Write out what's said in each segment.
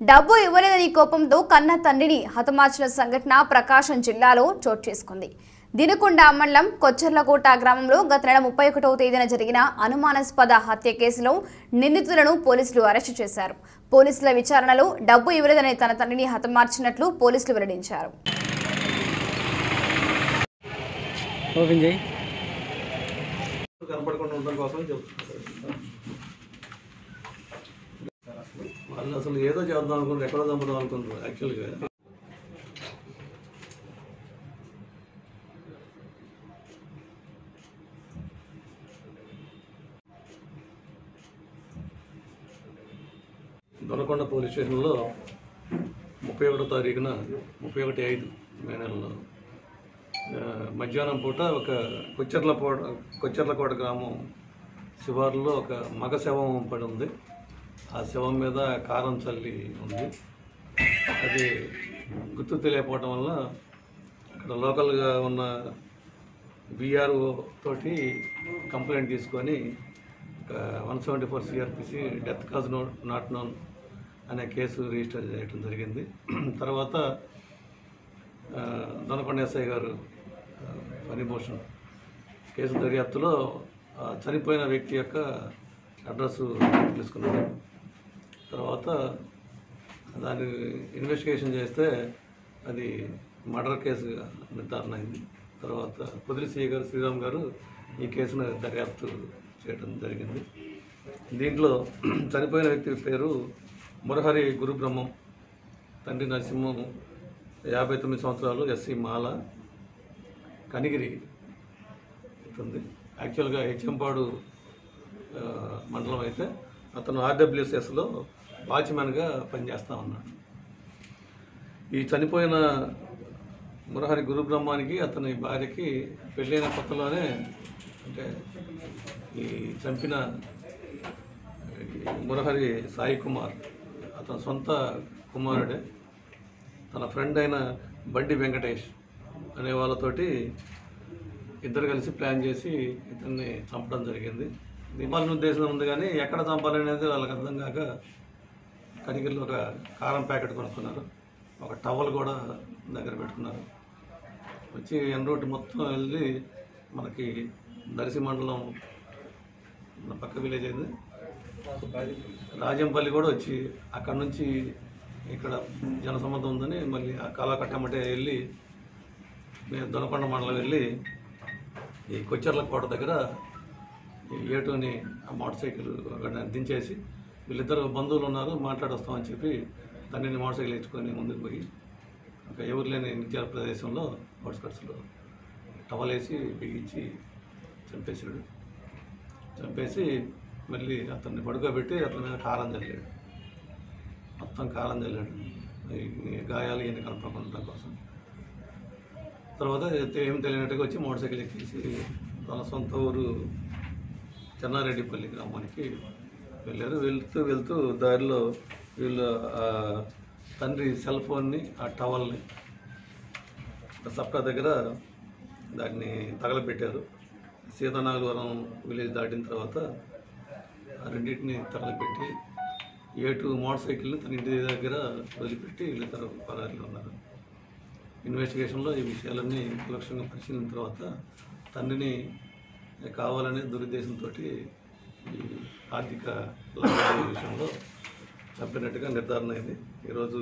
డబ్బు ఇవ్వలేదని కోపంతో కన్న తండ్రిని హతమార్చిన సంఘటన ప్రకాశం జిల్లాలో చోటు చేసుకుంది దినకొండ మండలం కొచ్చర్లకోట గ్రామంలో గత నెల ముప్పై ఒకటవ తేదీన జరిగిన అనుమానాస్పద హత్య కేసులో నిందితులను పోలీసులు అరెస్టు చేశారు పోలీసుల విచారణలో డబ్బు ఇవ్వలేదని తన తండ్రిని హతమార్చినట్లు పోలీసులు వెల్లడించారు ఓపెన్ చేయి కనపడకుండా ఉండడం కోసం చెప్తున్నారు వాళ్ళు అసలు ఏదో చేద్దాం అనుకుంటారు ఎక్కడో చంపుదాం అనుకుంటారు యాక్చువల్గా దొనకొండ పోలీస్ స్టేషన్లో ముప్పై ఒకటో తారీఖున ముప్పై ఒకటి ఐదు మే నెలలో ఆ, మధ్యాహ్నం పూట ఒక కొచ్చెర్లకోట కొచ్చెర్లకోట గ్రామం శివారులో ఒక మగ శవం పడి ఉంది ఆ శవం మీద కారం చల్లి ఉంది అది గుర్తు తెలియకపోవటం వల్ల అక్కడ లోకల్గా ఉన్న బీఆర్ఓ తోటి కంప్లైంట్ తీసుకొని ఒక one seventy four CRPC death cause no not known అనే కేసు రిజిస్టర్ చేయడం జరిగింది తర్వాత ఆ, దొనకొండ ఎస్ఐ గారు ఆ, ఫణిభూషణ్ కేసు దర్యాప్తులో ఆ, చనిపోయిన వ్యక్తి యొక్క అడ్రస్ తెలుసుకున్నారు తర్వాత దాన్ని ఇన్వెస్టిగేషన్ చేస్తే అది మర్డర్ కేసుగా నిర్ధారణ అయింది తర్వాత పొదిలి సిఐ గారు శ్రీరామ్ గారు ఈ కేసును దర్యాప్తు చేయడం జరిగింది దీంట్లో చనిపోయిన వ్యక్తి పేరు మురహరి గురుబ్రహ్మం తండ్రి నరసింహం యాభై తొమ్మిది సంవత్సరాలు ఎస్సీ మాల కనిగిరి ఉంది యాక్చువల్గా హెచ్ఎంపాడు ఆ, మండలం అయితే అతను ఆర్డబ్ల్యూఎస్ఎస్లో వాచ్మెన్గా పనిచేస్తూ ఉన్నాడు ఈ చనిపోయిన మురహరి గురుబ్రహ్మానికి అతని భార్యకి పెళ్ళైన కొత్తలోనే అంటే ఈ చంపిన ఈ మురహరి సాయి కుమార్ అతని సొంత కుమారుడే తన ఫ్రెండ్ అయిన బండి వెంకటేష్ అనే వాళ్ళతోటి ఇద్దరు కలిసి ప్లాన్ చేసి ఇతన్ని చంపడం జరిగింది దిమాలని ఉద్దేశం ఉంది కానీ ఎక్కడ చంపాలనేది వాళ్ళకి అర్థం కాక కనిగిరిలో ఒక కారం ప్యాకెట్ కొనుక్కున్నారు ఒక టవల్ కూడా దగ్గర పెట్టుకున్నారు వచ్చి ఎన్ రోడ్డు మొత్తం వెళ్ళి మనకి దర్శి మండలం మన పక్క విలేజ్ అయింది రాజంపల్లి కూడా వచ్చి అక్కడ నుంచి ఇక్కడ జనసమ్మతం ఉందని మళ్ళీ ఆ కళాకట్టమ్మటే వెళ్ళి మేము దొనకొండ మండలం వెళ్ళి ఈ కొచ్చెర్ల కోట దగ్గర ఈ ఏటుని ఆ మోటార్ సైకిల్ అక్కడ దించేసి వీళ్ళిద్దరు బంధువులు ఉన్నారు మాట్లాడొస్తామని చెప్పి తండ్రిని మోటార్ సైకిల్ ఎత్తుకొని ముందుకు పోయి ఒక ఎవరు లేని నిత్యాల ప్రదేశంలో అవుట్స్కట్స్లో టవల్ వేసి బిగించి చంపేశాడు చంపేసి మళ్ళీ అతన్ని పడుకోబెట్టి అతని మీద కారం చల్లాడు మొత్తం కారం చల్లాడు ఈ గాయాలు ఇవన్నీ కనపడకుండా కోసం తర్వాత ఏం తెలియనట్టుగా వచ్చి మోటార్ సైకిల్ ఎక్కేసి తన సొంత ఊరు చెన్నారెడ్డిపల్లి గ్రామానికి వెళ్ళారు వెళ్తూ వెళ్తూ దారిలో వీళ్ళు ఆ తండ్రి సెల్ ఫోన్ని ఆ టవల్ని సప్తా దగ్గర దాన్ని తగలబెట్టారు సీతానాగవరం విలేజ్ దాటిన తర్వాత ఆ రెండింటిని తగలబెట్టి ఏటు మోటార్ సైకిల్ని తన ఇంటి దగ్గర వదిలిపెట్టి వీళ్ళిద్దరు పరారీలో ఉన్నారు ఇన్వెస్టిగేషన్లో ఈ విషయాలన్నీ విలక్షణంగా పరిశీలిన తర్వాత తండ్రిని కావాలనే దురుద్దేశంతో ఈ ఆర్థిక లావాదేవీల విషయంలో చంపినట్టుగా నిర్ధారణ అయింది ఈరోజు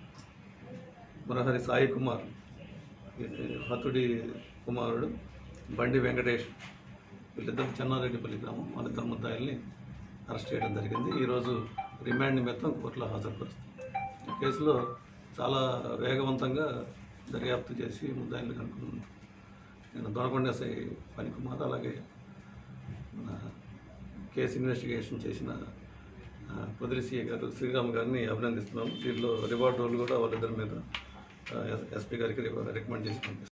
మురహరి సాయి కుమార్ ఈ హతుడి కుమారుడు బండి వెంకటేష్ వీళ్ళిద్దరు చెన్నారెడ్డిపల్లి గ్రామం వాళ్ళిద్దరు ముద్దాయిల్ని అరెస్ట్ చేయడం జరిగింది ఈరోజు రిమాండ్ నిమిత్తం కోర్టులో హాజరుపరుస్తుంది ఈ కేసులో చాలా వేగవంతంగా దర్యాప్తు చేసి ముద్దాయిల్ని కనుక్కున్నాను నేను దొనకొండ ఎస్ఐ పనికుమార్ అలాగే మన కేసు ఇన్వెస్టిగేషన్ చేసిన ఆ, పొదిలి సిఐ గారు శ్రీరామ్ గారిని అభినందిస్తున్నాను దీనిలో రివార్డ్ రోల్ కూడా వాళ్ళిద్దరి మీద ఎస్పీ గారికి రికమెండ్ చేసి పంపిస్తాను